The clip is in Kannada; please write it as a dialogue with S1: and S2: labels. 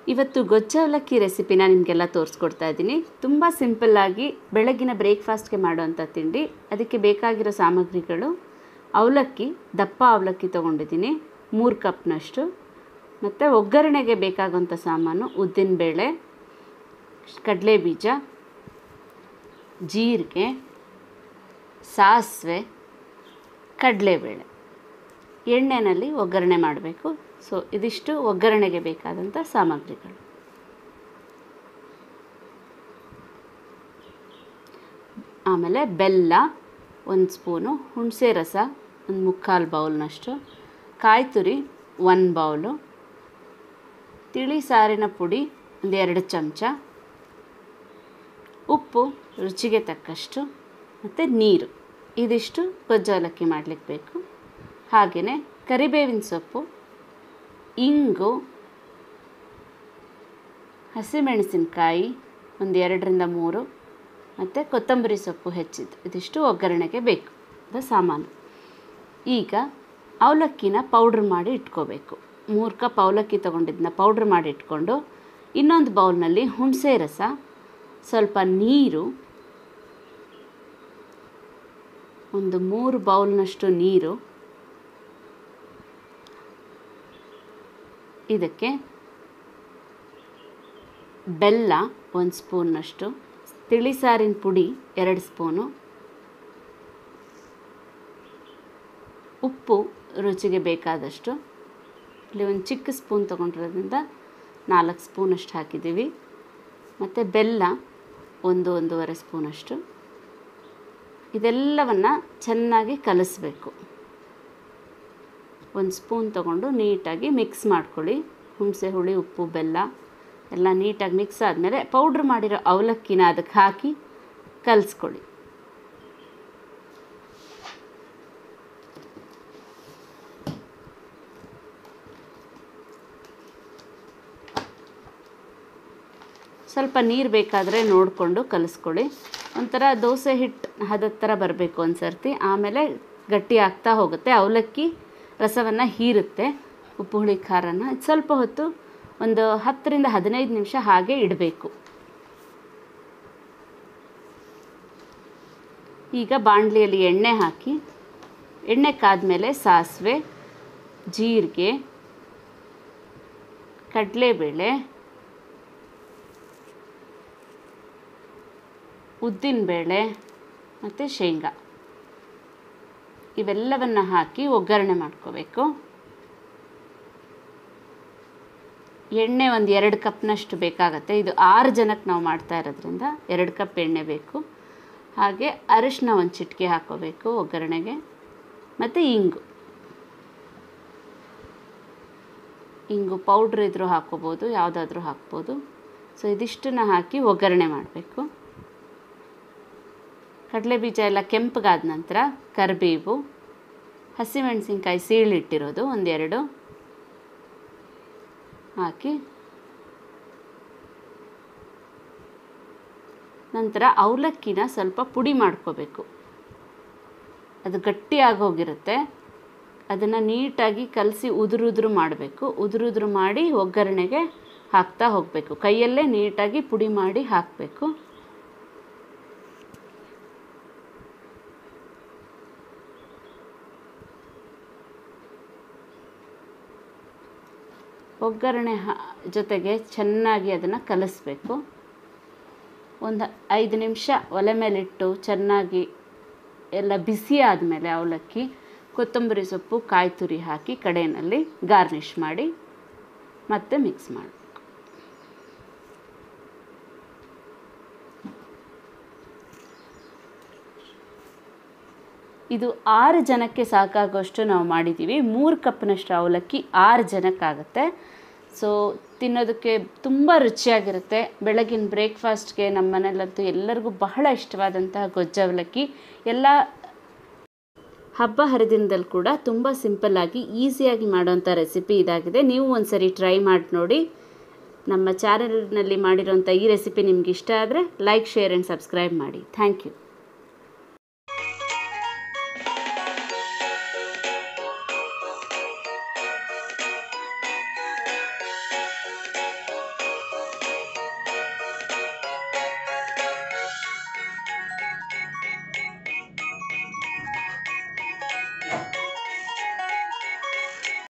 S1: ಇವತ್ತು ಗೊಜ್ಜ ಅವಲಕ್ಕಿ ರೆಸಿಪಿನ ನಿಮಗೆಲ್ಲ ತೋರಿಸ್ಕೊಡ್ತಾ ಇದ್ದೀನಿ ತುಂಬ ಸಿಂಪಲ್ಲಾಗಿ ಬೆಳಗಿನ ಬ್ರೇಕ್ಫಾಸ್ಟ್ಗೆ ಮಾಡೋವಂಥ ತಿಂಡಿ ಅದಕ್ಕೆ ಬೇಕಾಗಿರೋ ಸಾಮಗ್ರಿಗಳು ಅವಲಕ್ಕಿ ದಪ್ಪ ಅವಲಕ್ಕಿ ತೊಗೊಂಡಿದ್ದೀನಿ ಮೂರು ಕಪ್ನಷ್ಟು ಮತ್ತು ಒಗ್ಗರಣೆಗೆ ಬೇಕಾಗುವಂಥ ಸಾಮಾನು ಉದ್ದಿನಬೇಳೆ ಕಡಲೆಬೀಜ ಜೀರಿಗೆ ಸಾಸಿವೆ ಕಡಲೆಬೇಳೆ ಎಣ್ಣೆಯಲ್ಲಿ ಒಗ್ಗರಣೆ ಮಾಡಬೇಕು ಸೊ ಇದಿಷ್ಟು ಒಗ್ಗರಣೆಗೆ ಬೇಕಾದಂಥ ಸಾಮಗ್ರಿಗಳು ಆಮೇಲೆ ಬೆಲ್ಲ ಒಂದು ಸ್ಪೂನು ಹುಣಸೆ ರಸ ಒಂದು ಮುಕ್ಕಾಲು ಬೌಲ್ನಷ್ಟು ಕಾಯಿ ತುರಿ ಒಂದು ಬೌಲು ತಿಳಿ ಸಾರಿನ ಪುಡಿ ಒಂದು ಎರಡು ಚಮಚ ಉಪ್ಪು ರುಚಿಗೆ ತಕ್ಕಷ್ಟು ಮತ್ತು ನೀರು ಇದಿಷ್ಟು ಗೊಜ್ಜು ಅವಲಕ್ಕಿ ಮಾಡಲಿಕ್ಕೆ ಬೇಕು ಹಾಗೆಯೇ ಕರಿಬೇವಿನ ಸೊಪ್ಪು ಇಂಗು ಹಸಿಮೆಣಸಿನಕಾಯಿ ಒಂದು ಎರಡರಿಂದ ಮೂರು ಮತ್ತು ಕೊತ್ತಂಬರಿ ಸೊಪ್ಪು ಹೆಚ್ಚಿದ್ದು ಇದಿಷ್ಟು ಒಗ್ಗರಣೆಗೆ ಬೇಕು ಅದು ಸಾಮಾನು ಈಗ ಅವಲಕ್ಕಿನ ಪೌಡ್ರ್ ಮಾಡಿ ಇಟ್ಕೋಬೇಕು ಮೂರು ಕಪ್ ಅವಲಕ್ಕಿ ತೊಗೊಂಡಿದ್ದನ್ನ ಪೌಡ್ರ್ ಮಾಡಿ ಇಟ್ಕೊಂಡು ಇನ್ನೊಂದು ಬೌಲ್ನಲ್ಲಿ ಹುಣಸೆ ರಸ ಸ್ವಲ್ಪ ನೀರು ಒಂದು ಮೂರು ಬೌಲ್ನಷ್ಟು ನೀರು ಇದಕ್ಕೆ ಬೆಲ್ಲ ಒಂದು ಸ್ಪೂನ್ನಷ್ಟು ತಿಳಿಸಾರಿನ ಪುಡಿ ಎರಡು ಸ್ಪೂನು ಉಪ್ಪು ರುಚಿಗೆ ಬೇಕಾದಷ್ಟು ಇಲ್ಲಿ ಒಂದು ಚಿಕ್ಕ ಸ್ಪೂನ್ ತೊಗೊಂಡಿರೋದ್ರಿಂದ ನಾಲ್ಕು ಸ್ಪೂನಷ್ಟು ಹಾಕಿದ್ದೀವಿ ಮತ್ತು ಬೆಲ್ಲ ಒಂದು ಒಂದೂವರೆ ಸ್ಪೂನಷ್ಟು ಇದೆಲ್ಲವನ್ನು ಚೆನ್ನಾಗಿ ಕಲಿಸ್ಬೇಕು ಒಂದು ಸ್ಪೂನ್ ತೊಗೊಂಡು ನೀಟಾಗಿ ಮಿಕ್ಸ್ ಮಾಡ್ಕೊಳ್ಳಿ ಹುಣಸೆ ಹುಳಿ ಉಪ್ಪು ಬೆಲ್ಲ ಎಲ್ಲ ನೀಟಾಗಿ ಮಿಕ್ಸ್ ಆದಮೇಲೆ ಪೌಡ್ರ್ ಮಾಡಿರೋ ಅವಲಕ್ಕಿನ ಅದಕ್ಕೆ ಹಾಕಿ ಕಲಿಸ್ಕೊಳ್ಳಿ ಸ್ವಲ್ಪ ನೀರು ಬೇಕಾದರೆ ನೋಡಿಕೊಂಡು ಕಲಿಸ್ಕೊಳ್ಳಿ ಒಂಥರ ದೋಸೆ ಹಿಟ್ಟು ಹದದ ಥರ ಬರಬೇಕು ಒಂದು ಸರ್ತಿ ಆಮೇಲೆ ಗಟ್ಟಿ ಆಗ್ತಾ ಹೋಗುತ್ತೆ ಅವಲಕ್ಕಿ ರಸವನ್ನು ಹೀರುತ್ತೆ ಉಪ್ಪು ಹುಳಿ ಖಾರನ ಸ್ವಲ್ಪ ಹೊತ್ತು ಒಂದು ಹತ್ತರಿಂದ ಹದಿನೈದು ನಿಮಿಷ ಹಾಗೆ ಇಡಬೇಕು ಈಗ ಬಾಣಲಿಯಲ್ಲಿ ಎಣ್ಣೆ ಹಾಕಿ ಎಣ್ಣೆ ಕಾದ್ಮೇಲೆ ಸಾಸಿವೆ ಜೀರಿಗೆ ಕಡಲೆಬೇಳೆ ಉದ್ದಿನಬೇಳೆ ಮತ್ತು ಶೇಂಗಾ ಇವೆಲ್ಲವನ್ನು ಹಾಕಿ ಒಗ್ಗರಣೆ ಮಾಡ್ಕೋಬೇಕು ಎಣ್ಣೆ ಒಂದು ಎರಡು ಕಪ್ನಷ್ಟು ಬೇಕಾಗತ್ತೆ ಇದು ಆರು ಜನಕ್ಕೆ ನಾವು ಮಾಡ್ತಾ ಇರೋದ್ರಿಂದ ಎರಡು ಕಪ್ ಎಣ್ಣೆ ಬೇಕು ಹಾಗೆ ಅರಿಶಿನ ಒಂದು ಚಿಟಿಕೆ ಹಾಕೋಬೇಕು ಒಗ್ಗರಣೆಗೆ ಮತ್ತು ಇಂಗು ಇಂಗು ಪೌಡ್ರ್ ಇದ್ರೂ ಹಾಕೋಬೋದು ಯಾವುದಾದ್ರೂ ಹಾಕ್ಬೋದು ಸೊ ಇದಿಷ್ಟನ್ನು ಹಾಕಿ ಒಗ್ಗರಣೆ ಮಾಡಬೇಕು ಕಡಲೆಬೀಜ ಎಲ್ಲ ಕೆಂಪಗಾದ ನಂತರ ಕರಿಬೇವು ಹಸಿಮೆಣಸಿನ್ಕಾಯಿ ಸೀಳಿಟ್ಟಿರೋದು ಒಂದೆರಡು ಹಾಕಿ ನಂತರ ಅವಲಕ್ಕಿನ ಸ್ವಲ್ಪ ಪುಡಿ ಮಾಡ್ಕೋಬೇಕು ಅದು ಗಟ್ಟಿಯಾಗಿ ಹೋಗಿರುತ್ತೆ ಅದನ್ನು ನೀಟಾಗಿ ಕಲಸಿ ಉದುರು ಉದುರು ಮಾಡಬೇಕು ಉದುರು ಉದುರು ಮಾಡಿ ಒಗ್ಗರಣೆಗೆ ಹಾಕ್ತಾ ಹೋಗಬೇಕು ಕೈಯಲ್ಲೇ ನೀಟಾಗಿ ಪುಡಿ ಮಾಡಿ ಹಾಕಬೇಕು ಒಗ್ಗರಣೆ ಜೊತೆಗೆ ಚೆನ್ನಾಗಿ ಅದನ್ನು ಕಲಿಸ್ಬೇಕು ಒಂದು ಐದು ನಿಮಿಷ ಒಲೆ ಮೇಲಿಟ್ಟು ಚೆನ್ನಾಗಿ ಎಲ್ಲ ಬಿಸಿ ಆದಮೇಲೆ ಅವಲಕ್ಕಿ ಕೊತ್ತಂಬರಿ ಸೊಪ್ಪು ಕಾಯಿ ತುರಿ ಹಾಕಿ ಕಡೆಯಲ್ಲಿ ಗಾರ್ನಿಷ್ ಮಾಡಿ ಮತ್ತೆ ಮಿಕ್ಸ್ ಮಾಡಬೇಕು ಇದು ಆರು ಜನಕ್ಕೆ ಸಾಕಾಗುವಷ್ಟು ನಾವು ಮಾಡಿದ್ದೀವಿ ಮೂರು ಕಪ್ನಷ್ಟು ಅವಲಕ್ಕಿ ಆರು ಜನಕ್ಕಾಗುತ್ತೆ ಸೊ ತಿನ್ನೋದಕ್ಕೆ ತುಂಬ ರುಚಿಯಾಗಿರುತ್ತೆ ಬೆಳಗಿನ ಬ್ರೇಕ್ಫಾಸ್ಟ್ಗೆ ನಮ್ಮ ಮನೇಲಂತೂ ಎಲ್ಲರಿಗೂ ಬಹಳ ಇಷ್ಟವಾದಂತಹ ಗೊಜ್ಜ ಅವಲಕ್ಕಿ ಎಲ್ಲ ಹಬ್ಬ ಹರಿದಿನದಲ್ಲಿ ಕೂಡ ತುಂಬ ಸಿಂಪಲ್ಲಾಗಿ ಈಸಿಯಾಗಿ ಮಾಡೋವಂಥ ರೆಸಿಪಿ ಇದಾಗಿದೆ ನೀವು ಒಂದು ಸರಿ ಟ್ರೈ ಮಾಡಿ ನೋಡಿ ನಮ್ಮ ಚಾನಲ್ನಲ್ಲಿ ಮಾಡಿರೋಂಥ ಈ ರೆಸಿಪಿ ನಿಮ್ಗೆ ಇಷ್ಟ ಆದರೆ ಲೈಕ್ ಶೇರ್ ಆ್ಯಂಡ್ ಸಬ್ಸ್ಕ್ರೈಬ್ ಮಾಡಿ ಥ್ಯಾಂಕ್ ಯು